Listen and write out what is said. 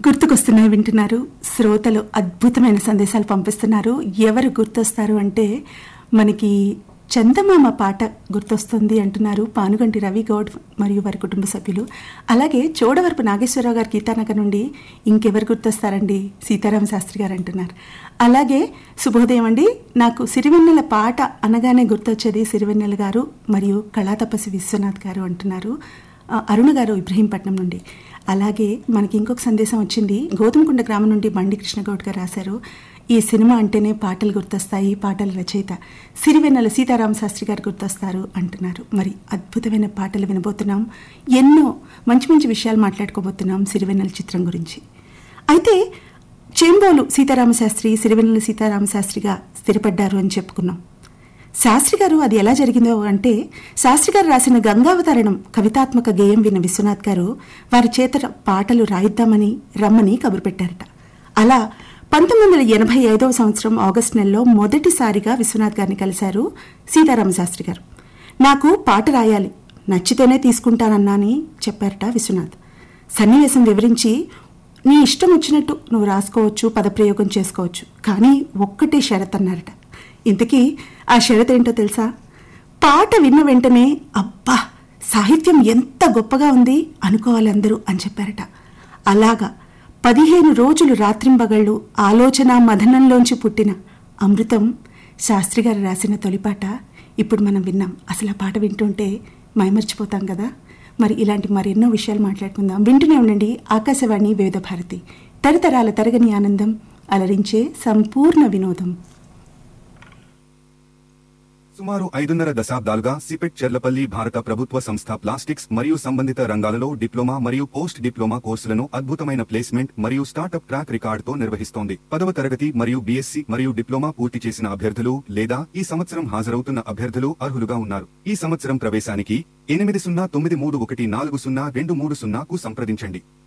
గుర్తుకొస్తున్నాయి వింటున్నారు శ్రోతలు అద్భుతమైన సందేశాలు పంపిస్తున్నారు ఎవరు గుర్తొస్తారు అంటే మనకి చందమామ పాట గుర్తొస్తుంది అంటున్నారు పానుగంటి రవి గౌడ్ మరియు వారి కుటుంబ సభ్యులు అలాగే చోడవరపు నాగేశ్వరరావు గారు గీతానగర్ నుండి ఇంకెవరు గుర్తొస్తారండి సీతారామ శాస్త్రి గారు అంటున్నారు అలాగే శుభోదయం అండి నాకు సిరివెన్నెల పాట అనగానే గుర్తొచ్చేది సిరివెన్నెల గారు మరియు కళాతపసి విశ్వనాథ్ గారు అంటున్నారు ఆ, అరుణ గారు ఇబ్రహీంపట్నం నుండి అలాగే మనకి ఇంకొక సందేశం వచ్చింది గౌతమకుండ గ్రామం నుండి బండి కృష్ణగౌడ్ గారు రాశారు ఈ సినిమా అంటేనే పాటలు గుర్తొస్తాయి పాటల రచయిత సిరివెన్నెల సీతారామ శాస్త్రి గారు గుర్తొస్తారు అంటున్నారు మరి అద్భుతమైన పాటలు వినబోతున్నాం ఎన్నో మంచి మంచి విషయాలు మాట్లాడుకోబోతున్నాం సిరివెన్నెల చిత్రం గురించి అయితే చేంబోలు సీతారామ శాస్త్రి సిరివెన్నెల సీతారామ శాస్త్రిగా స్థిరపడ్డారు అని చెప్పుకున్నాం శాస్త్రి గారు అది ఎలా జరిగిందో అంటే శాస్త్రి గారు రాసిన గంగావతరణం కవితాత్మక గేయం విన్న విశ్వనాథ్ గారు వారి చేత పాటలు రాయిద్దామని రమ్మని కబురు పెట్టారట అలా పంతొమ్మిది వందల ఎనభై ఐదవ సంవత్సరం ఆగస్టు నెలలో మొదటిసారిగా విశ్వనాథ్ గారిని కలిశారు సీతారామ శాస్త్రి గారు నాకు పాట రాయాలి నచ్చితేనే తీసుకుంటానన్నా అని చెప్పారట విశ్వనాథ్ సన్నివేశం వివరించి నీ ఇష్టం వచ్చినట్టు నువ్వు రాసుకోవచ్చు పదప్రయోగం చేసుకోవచ్చు కానీ ఒక్కటే షరత్ అన్నారట ఇంతకీ ఆ షరత్ ఏంటో తెలుసా పాట విన్న వెంటనే అబ్బా సాహిత్యం ఎంత గొప్పగా ఉంది అనుకోవాలి అందరూ అని చెప్పారట అలాగా పదిహేను రోజులు రాత్రింబగళ్ళు ఆలోచన మథనంలోంచి పుట్టిన అమృతం శాస్త్రి గారు రాసిన తొలిపాట ఇప్పుడు మనం విన్నాం అసలు ఆ పాట వింటుంటే మైమర్చిపోతాం కదా మరి ఇలాంటి మరెన్నో విషయాలు మాట్లాడుకుందాం వింటూనే ఉండండి ఆకాశవాణి వివిధ భారతి తరతరాల తరగని ఆనందం అలరించే సంపూర్ణ వినోదం సుమారు ఐదున్నర దశాబ్దాలుగా సిపెట్ చెర్లపల్లి భారత ప్రభుత్వ సంస్థ ప్లాస్టిక్స్ మరియు సంబంధిత రంగాలలో డిప్లొమా మరియు పోస్ట్ డిప్లొమా కోర్సులను అద్భుతమైన ప్లేస్మెంట్ మరియు స్టార్టప్ ట్రాక్ రికార్డుతో నిర్వహిస్తోంది పదవ తరగతి మరియు బీఎస్సీ మరియు డిప్లొమా పూర్తి చేసిన అభ్యర్థులు లేదా ఈ సంవత్సరం హాజరవుతున్న అభ్యర్థులు అర్హులుగా ఉన్నారు ఈ సంవత్సరం ప్రవేశానికి ఎనిమిది సున్నా తొమ్మిది మూడు ఒకటి నాలుగు సున్నా రెండు మూడు సున్నాకు సంప్రదించండి